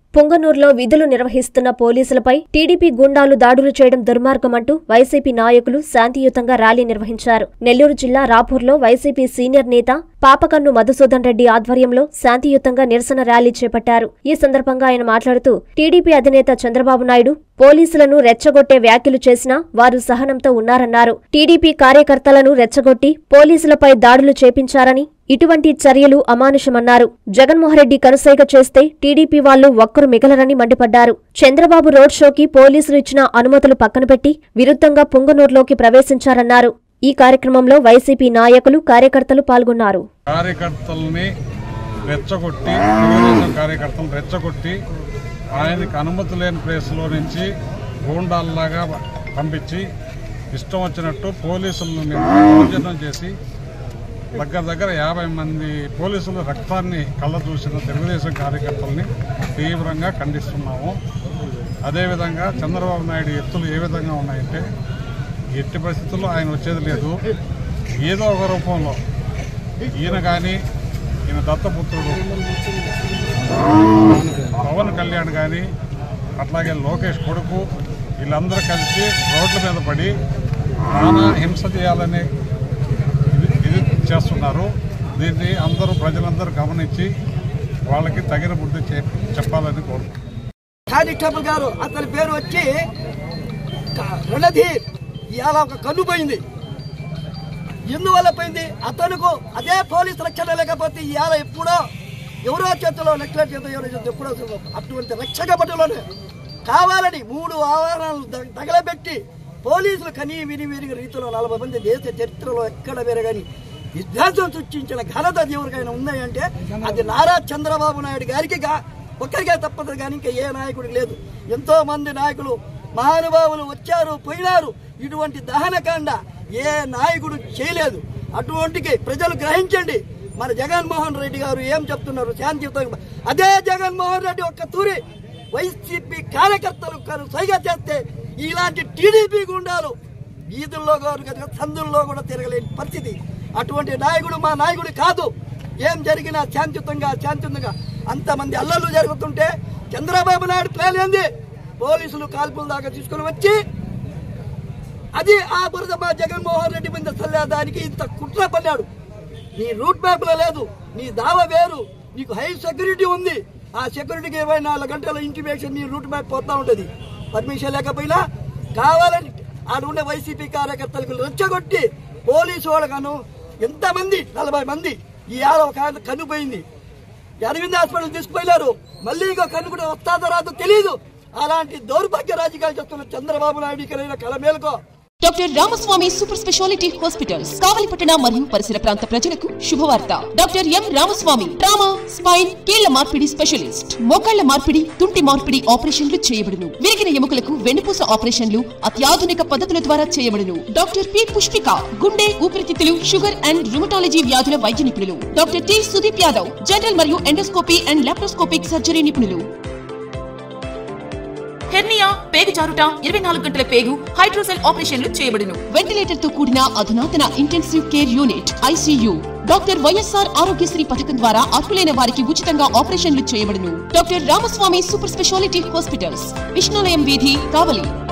పుంగనూరులో విధులు నిర్వహిస్తున్న పోలీసులపై టీడీపీ గుండాలు దాడులు చేయడం దుర్మార్గమంటూ వైసీపీ నాయకులు శాంతియుతంగా ర్యాలీ నిర్వహించారు నెల్లూరు జిల్లా రాపూర్లో వైసీపీ సీనియర్ నేత పాపకన్ను మధుసూదన్ రెడ్డి ఆధ్వర్యంలో శాంతియుతంగా నిరసన ర్యాలీ చేపట్టారు ఈ సందర్భంగా ఆయన మాట్లాడుతూ టీడీపీ అధినేత చంద్రబాబు నాయుడు పోలీసులను రెచ్చగొట్టే వ్యాఖ్యలు చేసినా వారు సహనంతో ఉన్నారన్నారు టీడీపీ కార్యకర్తలను రెచ్చగొట్టి పోలీసులపై దాడులు చేపించారని ఇటువంటి చర్యలు అమానుషమన్నారు జగన్మోహన్రెడ్డి కనుసైగ చేస్తే టీడీపీ వాళ్లు ఒక్కరు మిగలరని మండిపడ్డారు చంద్రబాబు రోడ్ షోకి పోలీసులు ఇచ్చిన అనుమతులు పక్కనపెట్టి విరుద్ధంగా పుంగనూరులోకి ప్రవేశించారన్నారు ఈ కార్యక్రమంలో వైసీపీ నాయకులు కార్యకర్తలు పాల్గొన్నారు కార్యకర్తల్ని రెచ్చగొట్టి తెలుగుదేశం కార్యకర్తలను రెచ్చగొట్టి ఆయనకి అనుమతి లేని ప్లేస్లో నుంచి గూండాల్లాగా పంపించి ఇష్టం వచ్చినట్టు పోలీసులను దౌర్జన్యం చేసి దగ్గర దగ్గర యాభై మంది పోలీసులు రక్తాన్ని కళ్ళ చూసిన తెలుగుదేశం కార్యకర్తల్ని తీవ్రంగా ఖండిస్తున్నాము అదేవిధంగా చంద్రబాబు నాయుడు ఎత్తులు ఏ విధంగా ఉన్నాయంటే ఎట్టి పరిస్థితుల్లో ఆయన వచ్చేది లేదు ఏదో ఒక రూపంలో ఈయన కానీ ఈయన దత్తపుత్రుడు పవన్ కళ్యాణ్ కానీ అట్లాగే లోకేష్ కొడుకు వీళ్ళందరూ కలిసి రోడ్ల మీద పడి నానా హింస చేయాలని ఇది ఇది చేస్తున్నారు దీన్ని అందరూ ప్రజలందరూ గమనించి వాళ్ళకి తగిన బుద్ధి చెప్- చెప్పాలని కోరుకుంటున్నాను కానిస్టేబుల్ గారు అతని పేరు వచ్చి క- రణధీర్ ఇవాళ ఒక కన్ను పోయింది ఎందువల్ల పోయింది అతనుకు అదే పోలీసు రక్షణ లేకపోతే ఇవాళ ఎప్పుడో ఎవరో చేతిలో లెక్కల చేత ఎవరో చేత ఎప్పుడో అటువంటి రక్షక పట్టులోనే కావాలని మూడు ఆవరణలు ద- తగలబెట్టి పోలీసులు కనీ విని విరిగి రీతిలో నలభై మంది దేశ చరిత్రలో ఎక్కడ వేరే కానీ విధ్వంసం సృష్టించిన ఘనత ఎవరికైనా ఉన్నాయంటే అది నారా చంద్రబాబు నాయుడు గారికి గా- ఒక్కరికే తప్పదు కానీ ఇంకా ఏ నాయకుడికి లేదు ఎంతో మంది నాయకులు మహానుభావులు వచ్చారు పోయినారు ఇటువంటి దహనకాండ ఏ నాయకుడు చేయలేదు అటువంటికి ప్రజలు గ్రహించండి మన జగన్మోహన్ రెడ్డి గారు ఏం చెప్తున్నారు శాంతియుతంగా అదే జగన్మోహన్ రెడ్డి ఒక్క తూరి వైసీపీ కార్యకర్తలు కను సైగా చేస్తే ఇలాంటి టీడీపీ గుండాలు వీధుల్లో కాదు కదా సందుల్లో కూడా తిరగలేని పరిస్థితి అటువంటి నాయకుడు మా నాయకుడు కాదు ఏం జరిగినా శాంతియుతంగా శాంతియుతంగా అంతమంది అల్లర్లు జరుగుతుంటే చంద్రబాబు నాయుడు ప్లాన్ ఏంది పోలీసులు కాల్పుల దాకా తీసుకుని వచ్చి అది ఆ బురద మా జగన్మోహన్ రెడ్డి మీద చల్లేదానికి ఇంత కుట్ర పన్నాడు నీ రూట్ మ్యాప్ లో లేదు నీ దావ వేరు నీకు హై సెక్యూరిటీ ఉంది ఆ సెక్యూరిటీకి ఇరవై నాలుగు గంటల ఇంటిమేషన్ నీ రూట్ మ్యాప్ పోతా ఉంటది పర్మిషన్ లేకపోయినా కావాలని ఆడుండే వైసీపీ కార్యకర్తలకు రెచ్చగొట్టి పోలీసు వాళ్ళగాను ఎంతమంది నలభై మంది ఈ ఆడ ఒక ఆయన కన్ను పోయింది అరవింద్ హాస్పిటల్ తీసుకుపోయినారు మళ్ళీ ఇంకో కన్ను కూడా వస్తాదో రాదో తెలియదు అలాంటి దౌర్భాగ్య రాజకీయాలు చేస్తున్న చంద్రబాబు నాయుడు ఇక్కడ కళ మేలుకో doctor Ramaswamy super speciality hospitals కావలిపట్టణ మరియు పరిసర ప్రాంత ప్రజలకు శుభవార్త doctor M Ramaswamy trauma spine కీళ్ల మార్పిడి స్పెషలిస్ట్ మోకాళ్ల మార్పిడి తుంటి మార్పిడి ఆపరేషన్లు చేయబడును విరిగిన ఎముకలకు వెన్నుపూస ఆపరేషన్లు అత్యాధునిక పద్ధతుల ద్వారా చేయబడును డాక్టర్ పి పుష్పిక గుండె ఊపిరితిత్తులు షుగర్ అండ్ రుమటాలజీ వ్యాధుల వైద్య నిపుణులు doctor T Sudeep Yadav general మరియు ఎండోస్కోపీ అండ్ లాప్రోస్కోపిక్ సర్జరీ నిపుణులు హెర్నియా పేగు జారుట ఇరవై నాలుగు గంటల పేగు హైడ్రోసెల్ ఆపరేషన్లు చేయబడును వెంటిలేటర్ తో కూడిన అధునాతన intensive care unit ICU doctor YSR Aarogyasri పథకం ద్వారా అర్హులైన వారికి ఉచితంగా ఆపరేషన్లు చేయబడును doctor Ramaswamy super speciality hospitals Vishnulayam వీధి కావలి